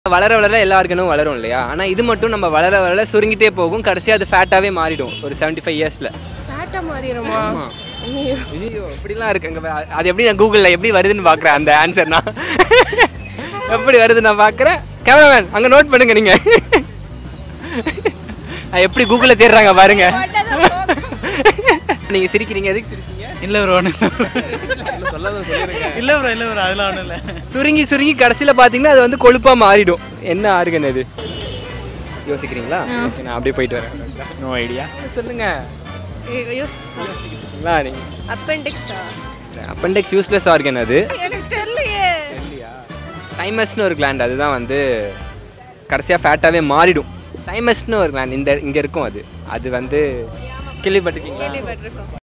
வளர வளர எல்லா ஆர்கனும் வளரும் இல்லையா ஆனால் இது மட்டும் நம்ம வளர வளர சுருங்கிட்டே போகும் கடைசியாக அது ஃபேட்டாகவே மாறிடும் ஒரு செவன்ட்டி ஃபைவ் இயர்ஸில் ஃபேட்டா மாறிடுமா ஆமா. ஐயோ இப்படிலாம் இருக்குங்க அது எப்படி நான் கூகுளில் எப்படி வருதுன்னு பார்க்குறேன் அந்த ஆன்சர் நான் எப்படி வருது நான் பார்க்குறேன் கேமராமேன் அங்கே நோட் பண்ணுங்க நீங்கள் எப்படி கூகுளில் தேடுறாங்க பாருங்க நீங்கள் சிரிக்கிறீங்க எதுக்கு சிரிக்கிறீங்க இல்லை ப்ரோ ஒன்றும் இல்லை ப்ரோ இல்லை ப்ரோ அதெல்லாம் ஒன்றும் இல்லை சுருங்கி சுருங்கி கடைசியில் பார்த்தீங்கன்னா அது வந்து கொழுப்பாக மாறிடும் என்ன ஆர்கன் அது யோசிக்கிறீங்களா Okay, நான் அப்படியே போயிட்டு வரேன் நோ ஐடியா சொல்லுங்க யோசிக்கிறீங்களா நீங்கள் அப்பெண்டிக்ஸா அப்பெண்டெக்ஸ் யூஸ்லெஸ் ஆர்கன் அது எனக்கு தெரியலையே தைமஸ்னு ஒரு கிளாண்ட் அதுதான் வந்து கடைசியாக ஃபேட்டாகவே மாறிடும் தைமஸ்னு ஒரு கிளாண்ட் இந்த இங்கே இருக்கும் அது அது வந்து கேள்விப்பட்டிருக்கீங்களா கேள்விப்பட்டிருக்கோம்